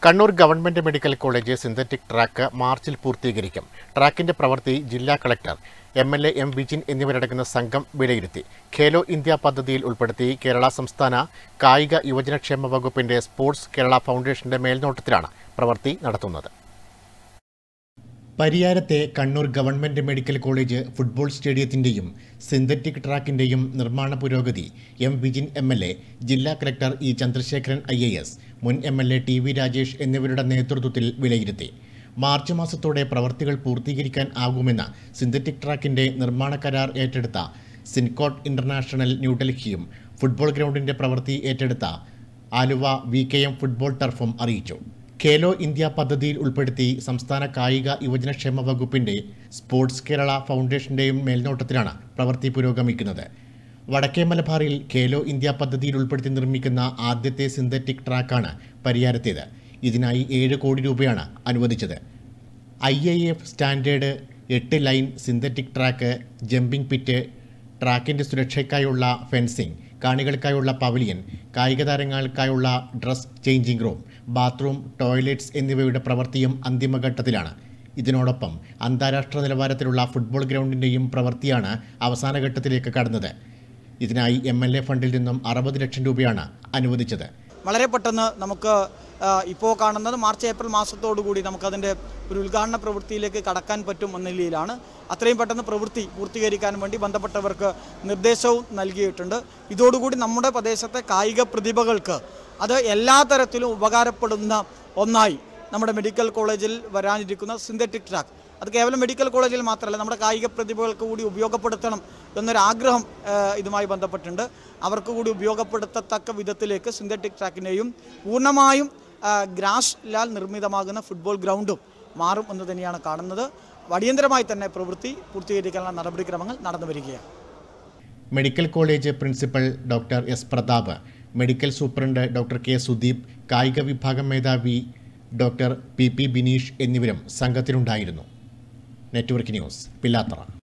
Kannur government medical college synthetic track മാർച്ചിൽ പൂർത്തീകരിക്കും ട്രാക്കിന്റെ പ്രവൃത്തി ജില്ലാ collector M L A M Vijin എന്നിവരടങ്ങുന്ന സംഘം വിലയിരുത്തി ഖേലോ ഇന്ത്യ പദ്ധതിയിൽ ഉൾപ്പെടുത്തി കേരള സംസ്ഥാന കായിക യുവജനക്ഷേമ വകുപ്പിന്റെ സ്പോർട്സ് കേരള ഫൗണ്ടേഷന്റെ മേൽനോട്ടത്തിലാണ് പ്രവൃത്തി നടത്തുന്നത് പരിയാരത്തെ Kannur government medical college football സ്റ്റേഡിയത്തിന്റെയും സിന്തറ്റിക് ട്രാക്കിന്റെയും നിർമ്മാണ പുരോഗതി M Vijin M L A ജില്ലാ collector E Chandrasekharan I A S മുൻ M L A T V Rajesh എന്നിവരുടെ നേതൃത്വത്തിൽ വിലയിരുത്തി മാർച്ച് മാസത്തോടെ പ്രവർത്തികൾ പൂർത്തീകരിക്കാൻ ആകുമെന്ന സിന്തറ്റിക് ട്രാക്കിന്റെ നിർമ്മാണ കരാർ ഏറ്റെടുത്ത സിൻകോട്ട് ഇന്റർനാഷണൽ ന്യൂഡൽഹിയും ഫുട്ബോൾ ഗ്രൗണ്ടിന്റെ പ്രവൃത്തി ഏറ്റെടുത്ത Aluva V K M football ടർഫും അറിയിച്ചു ഖേലോ ഇന്ത്യ പദ്ധതിയിൽ ഉൾപ്പെടുത്തി സംസ്ഥാന കായിക യുവജനക്ഷേമ വകുപ്പിന്റെ സ്പോർട്സ് കേരള ഫൗണ്ടേഷന്റെയും മേൽനോട്ടത്തിലാണ് പ്രവൃത്തി പുരോഗമിക്കുന്നത് വടക്കേ മലബാറിൽ ഖേലോ ഇന്ത്യ പദ്ധതിയിൽ ഉൾപ്പെടുത്തി നിർമ്മിക്കുന്ന ആദ്യത്തെ സിന്തറ്റിക് ട്രാക്കാണ് പരിയാരത്തേത് ഇതിനായി ഏഴ് കോടി രൂപയാണ് അനുവദിച്ചത് ഐ ഐ എഫ് സ്റ്റാൻഡേർഡ് എട്ട് line synthetic track jumping pit ട്രാക്കിൻ്റെ സുരക്ഷയ്ക്കായുള്ള ഫെൻസിംഗ് കാണികൾക്കായുള്ള പവലിയൻ കായിക താരങ്ങൾക്കായുള്ള dress changing room bathroom toilets എന്നിവയുടെ പ്രവൃത്തിയും അന്തിമഘട്ടത്തിലാണ് ഇതിനോടൊപ്പം അന്താരാഷ്ട്ര നിലവാരത്തിലുള്ള ഫുട്ബോൾ ഗ്രൗണ്ടിൻ്റെയും പ്രവൃത്തിയാണ് അവസാന ഘട്ടത്തിലേക്ക് കടന്നത് ഇതിനായി എം എൽ എ ഫണ്ടിൽ നിന്നും അറുപത് ലക്ഷം രൂപയാണ് അനുവദിച്ചത് വളരെ പെട്ടെന്ന് നമുക്ക് ഇപ്പോൾ കാണുന്നത് മാർച്ച് ഏപ്രിൽ മാസത്തോടുകൂടി നമുക്കതിൻ്റെ ഒരു ഉദ്ഘാടന പ്രവൃത്തിയിലേക്ക് കടക്കാൻ പറ്റും എന്ന നിലയിലാണ് അത്രയും പെട്ടെന്ന് പ്രവൃത്തി പൂർത്തീകരിക്കാൻ വേണ്ടി ബന്ധപ്പെട്ടവർക്ക് നിർദ്ദേശവും നൽകിയിട്ടുണ്ട് ഇതോടുകൂടി നമ്മുടെ പ്രദേശത്തെ കായിക പ്രതിഭകൾക്ക് അത് എല്ലാ തരത്തിലും ഉപകാരപ്പെടുന്ന ഒന്നായി നമ്മുടെ മെഡിക്കൽ കോളേജിൽ വരാനിരിക്കുന്ന സിന്തറ്റിക് ട്രാക്ക് അത് കേവലം മെഡിക്കൽ കോളേജിൽ മാത്രമല്ല നമ്മുടെ കായിക പ്രതിഭകൾക്ക് കൂടി ഉപയോഗപ്പെടുത്തണം എന്നൊരാഗ്രഹം ഏഹ്, ഇതുമായി ബന്ധപ്പെട്ടുണ്ട് അവർക്ക് കൂടി ഉപയോഗപ്പെടുത്തത്തക്ക വിധത്തിലേക്ക് സിന്തറ്റിക് ട്രാക്കിനെയും പൂർണ്ണമായും ആഹ്, ഗ്രാസ് ലാൽ നിർമ്മിതമാകുന്ന ഫുട്ബോൾ ഗ്രൗണ്ടും മാറും എന്ന് തന്നെയാണ് കാണുന്നത് അടിയന്തരമായി തന്നെ പ്രവൃത്തി പൂർത്തീകരിക്കാനുള്ള നടപടിക്രമങ്ങൾ നടന്നു വരികയാണ് medical college principal doctor S Pratap medical superintendent doctor K Sudeep കായിക വിഭാഗം മേധാവി ഡോക്ടർ പി പി ബിനീഷ് എന്നിവരും സംഘത്തിലുണ്ടായിരുന്നു നെറ്റ്വർക്ക് ന്യൂസ് പില്ലാത്തറ